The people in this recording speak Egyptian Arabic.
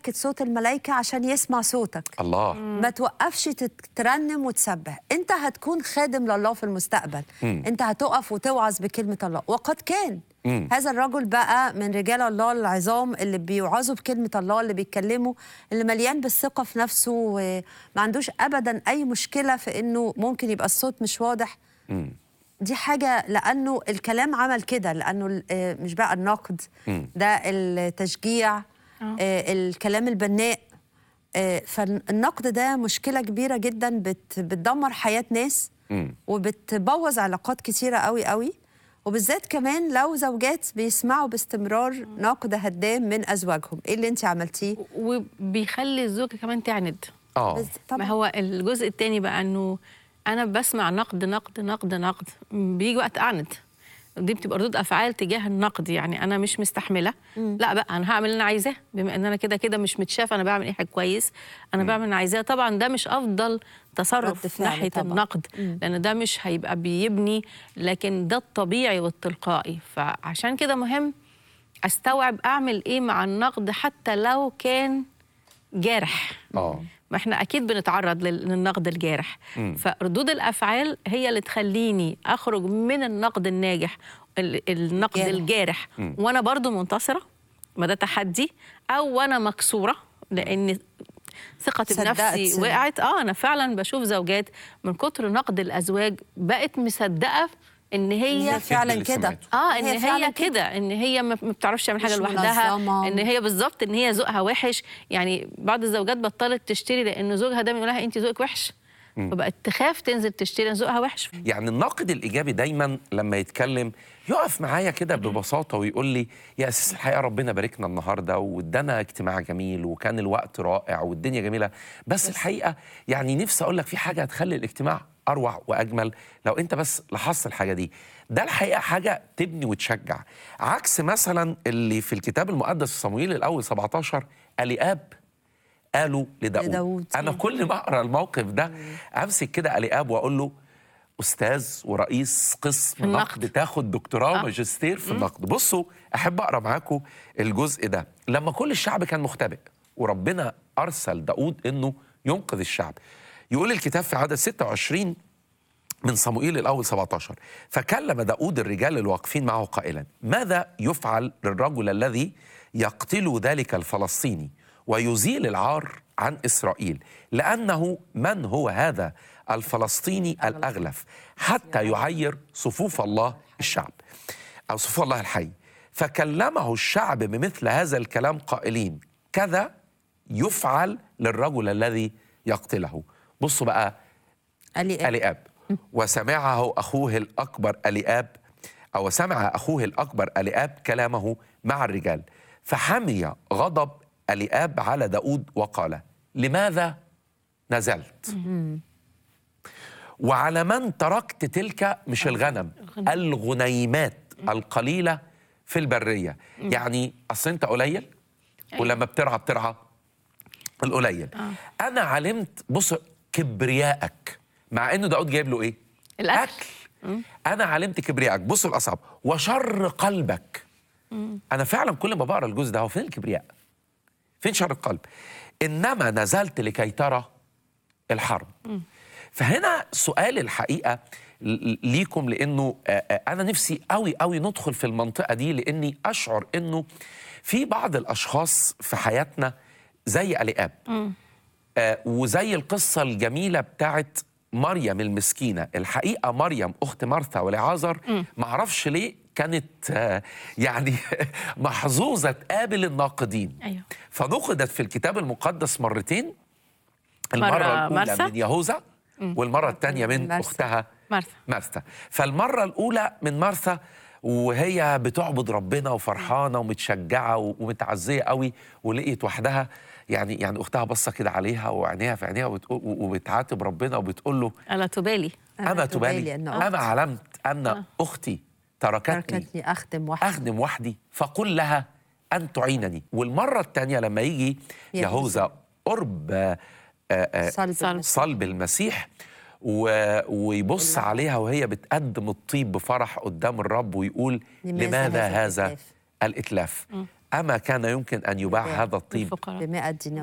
سكت صوت الملائكة عشان يسمع صوتك الله ما توقفش تت- ترنم وتسبح انت هتكون خادم لله في المستقبل مم. انت هتقف وتوعظ بكلمة الله وقد كان مم. هذا الرجل بقى من رجال الله العظام اللي بيوعظوا بكلمة الله اللي بيتكلموا اللي مليان بالثقة في نفسه وما عندوش أبدا أي مشكلة في إنه ممكن يبقى الصوت مش واضح مم. دي حاجة لأنه الكلام عمل كده لأنه ال- آه، مش بقى النقد مم. ده التشجيع آه، الكلام البناء آه، فالنقد ده مشكلة كبيرة جدا بت بتدمر حياة ناس مم. وبتبوظ علاقات كتيرة قوي قوي وبالذات كمان لو زوجات بيسمعوا باستمرار نقد هدام من أزواجهم إيه اللي أنت عملتيه؟ وبيخلي الزوجه كمان تعند اه بس ما طبعا هو الجزء الثاني بقى انه انا بسمع نقد نقد نقد نقد بيجي وقت اعند دي بتبقى ردود افعال تجاه النقد يعني انا مش مستحمله لا بقى انا هعمل اللي انا عايزاه بما ان انا كده كده مش متشاف انا بعمل ايه حاجه كويس انا بعمل اللي انا عايزاه طبعا ده مش افضل رد تصرف في فعل ناحيه طبعاً. النقد لان ده مش هيبقى بيبني لكن ده الطبيعي والتلقائي فعشان كده مهم استوعب اعمل ايه مع النقد حتى لو كان جارح اه ما احنا اكيد بنتعرض لل- للنقد الجارح مم. فردود الافعال هي اللي تخليني اخرج من النقد الناجح ال- النقد جارح. الجارح مم. وانا برضو منتصره ما ده تحدي او وانا مكسوره لان ثقتي صدقت. بنفسي وقعت اه انا فعلا بشوف زوجات من كتر نقد الازواج بقت مصدقه ان هي هي فعلا اللي كده سمعته. اه ان هي هي, فعلاً كده ان هي ما ما بتعرفش تعمل حاجه مش لوحدها منظمة. ان هي بالظبط ان هي ذوقها وحش يعني بعض الزوجات بطلت تشتري لان زوجها دايما يقول لها انت ذوقك وحش فبقت تخاف تنزل تشتري لأن ذوقها وحش يعني الناقد الايجابي دايما لما يتكلم يقف معايا كده ببساطه ويقول لي يا اساس الحقيقه ربنا باركنا النهارده وادانا اجتماع جميل وكان الوقت رائع والدنيا جميله بس الحقيقه يعني نفسي اقول لك في حاجه هتخلي الاجتماع اروع واجمل لو انت بس لاحظت الحاجه دي ده الحقيقه حاجه تبني وتشجع عكس مثلا اللي في الكتاب المقدس في صمويل الاول 17 الياب قالوا لداود, لداود. انا كل ما اقرا الموقف ده امسك كده الياب واقول له استاذ ورئيس قسم النقد. نقد تاخد دكتوراه آه. ماجستير في النقد بصوا احب اقرا معاكم الجزء ده لما كل الشعب كان مختبئ وربنا ارسل داود انه ينقذ الشعب يقول الكتاب في عدد 26 من صموئيل الأول 17 فكلم داود الرجال الواقفين معه قائلا ماذا يفعل للرجل الذي يقتل ذلك الفلسطيني ويزيل العار عن إسرائيل لأنه من هو هذا الفلسطيني الأغلف حتى يعير صفوف الله الشعب أو صفوف الله الحي فكلمه الشعب بمثل هذا الكلام قائلين كذا يفعل للرجل الذي يقتله بصوا بقى قال لي إيه؟ الياب وسمعه اخوه الاكبر الياب او سمع اخوه الاكبر الياب كلامه مع الرجال فحمي غضب الياب على داود وقال لماذا نزلت وعلى من تركت تلك مش الغنم الغنيمات القليله في البريه يعني اصل انت قليل ولما بترعى بترعى القليل انا علمت بص كبريائك مع انه داود جايب له ايه الأكل. اكل انا علمت كبريائك بص الاصعب وشر قلبك انا فعلا كل ما بقرا الجزء ده هو فين الكبرياء فين شر القلب انما نزلت لكي ترى الحرب فهنا سؤال الحقيقه ل- ليكم لانه آه، آه، انا نفسي قوي قوي ندخل في المنطقه دي لاني اشعر انه في بعض الاشخاص في حياتنا زي الياب آه، وزي القصه الجميله بتاعت مريم المسكينه الحقيقه مريم اخت مرثا ولعازر معرفش ليه كانت آه، يعني محظوظه تقابل الناقدين أيوه. فنقدت في الكتاب المقدس مرتين مرة المره الاولى مرثا. من يهوذا والمره الثانيه من مرثا. اختها مرثا. مرثا فالمره الاولى من مرثا وهي بتعبد ربنا وفرحانه ومتشجعه و- ومتعزيه قوي ولقيت وحدها يعني يعني اختها بصه كده عليها وعينيها في عينيها وبتقول- وبتعاتب ربنا وبتقول له الا تبالي اما تبالي أنه اما علمت ان اختي تركتني تركتني أخدم وحدي اخدم وحدي فقل لها ان تعينني والمره الثانيه لما يجي يهوذا. يهوذا قرب آه، آه، صلب صلب. المسيح. صلب المسيح و... ويبص عليها وهي بتقدم الطيب بفرح قدام الرب ويقول لماذا لماذا هذا هذا الإتلاف؟ الإتلاف اما كان يمكن ان يباع هذا الطيب الفقراء ب 100 دينار